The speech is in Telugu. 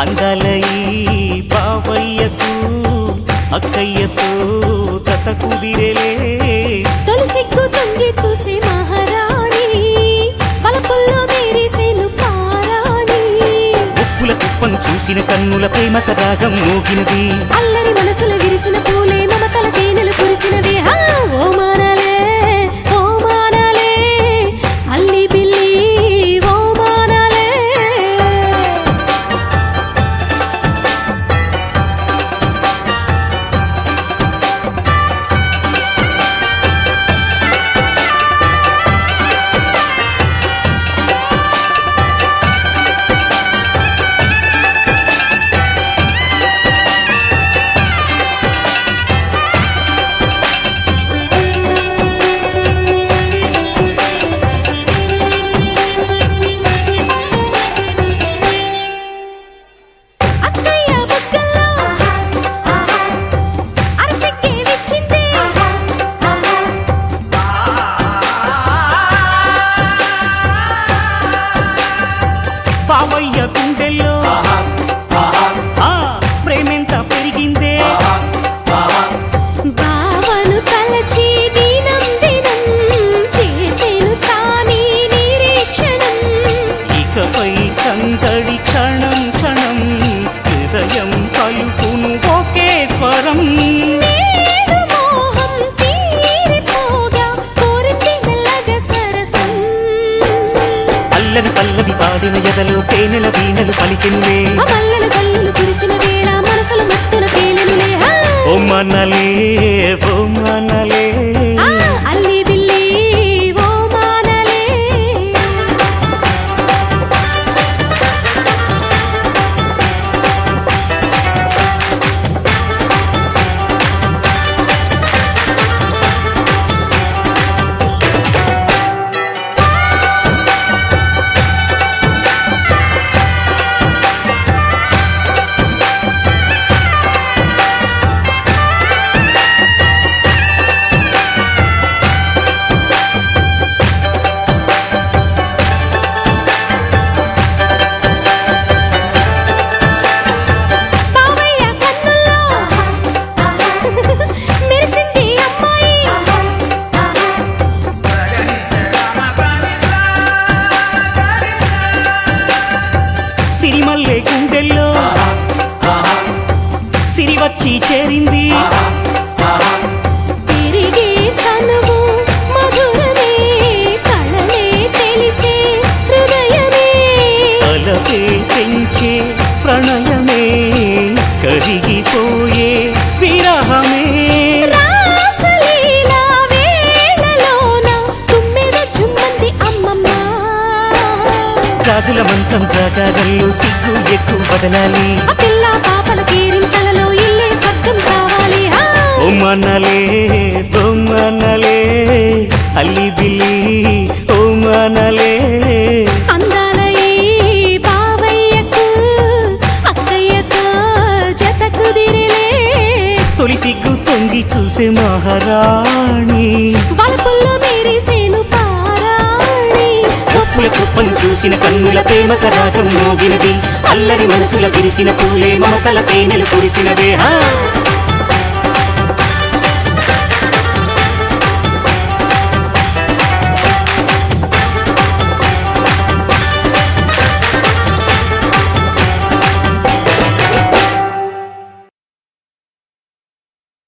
అందాల ఈ బావయ్యకు అక్కయ్యతో జత కుదిరేలే తొలి సిగ్గు తొంగి చూసే మహారాణి పలకుల్లో మేరేసేను పారాణి ఉప్పుల కుప్పను చూసిన కన్నుల ప్రేమ సరాగం మోగినది అల్లరి మనసుల విరిసిన పూలే మమతల తేనెలు కురిసినవి హా, ఓ మానాలే ఓ మానాలే అల్లి బిల్లి ఓ మానాలే అక్కయ్య బుగ్గల్లో అరసెక్కే విచ్చింది బావయ్య గుండెల్లో ఆ ప్రేమెంత పెరిగిందే బావను తలచి దినం దినం చేసేను తానీ నిరీక్షణం ఇకపై సందడి క్షణం క్షణం హృదయం పలుకును ఒకే స్వరం నేడు మోహం తీరిపోగా కోరింది మెల్లగా సరసం అల్లరి పల్లవి పాడిన ఎదలో తేనెల వీణలు పలికెనులే ఆ మల్లెల జల్లులు కురిసిన వేళ మనసులు మత్తున తేలినులే హా. ఓ మనలే ఓ మనలే ఆ అల్లి బిల్లి ఓ మానలే బావయ్య కన్నుల్లో మెరిసింది అమ్మాయి సిరిమల్లె గుండెల్లో సిరి వచ్చి చేరింది తిరిగే చనువు మధురమే కళలే తెలిసే హృదయమే అలపే పెంచే ప్రణయమే కరిగిపోయే విరహమే రాసలీలా వేళలోన తుమ్మెద చుమ్మంది అమ్మమ్మ జాజుల మంచం జాగారంలో సిగ్గు ఎక్కువ బదలాలి ఆ పిల్ల పాపల కేరింతలలో ఇల్లే స్వర్గం కావాలి హా. ఓ మనలే ఓ మనలే అల్లి బిల్లి ఓ మనలే అందాల ఈ బావయ్యకు అక్కయ్యతో జత కుదిరిలే తొలి సిగ్గు తొంగి చూసే మహారాణి వలపుల్లో మెరిసేను పారాణి ఒప్పుల కుప్పను చూసిన కన్నుల ప్రేమ సరాగం మోగినది అల్లరి మనసుల విరిసిన పూలే మమతల తేనెలు కురిసినదే హా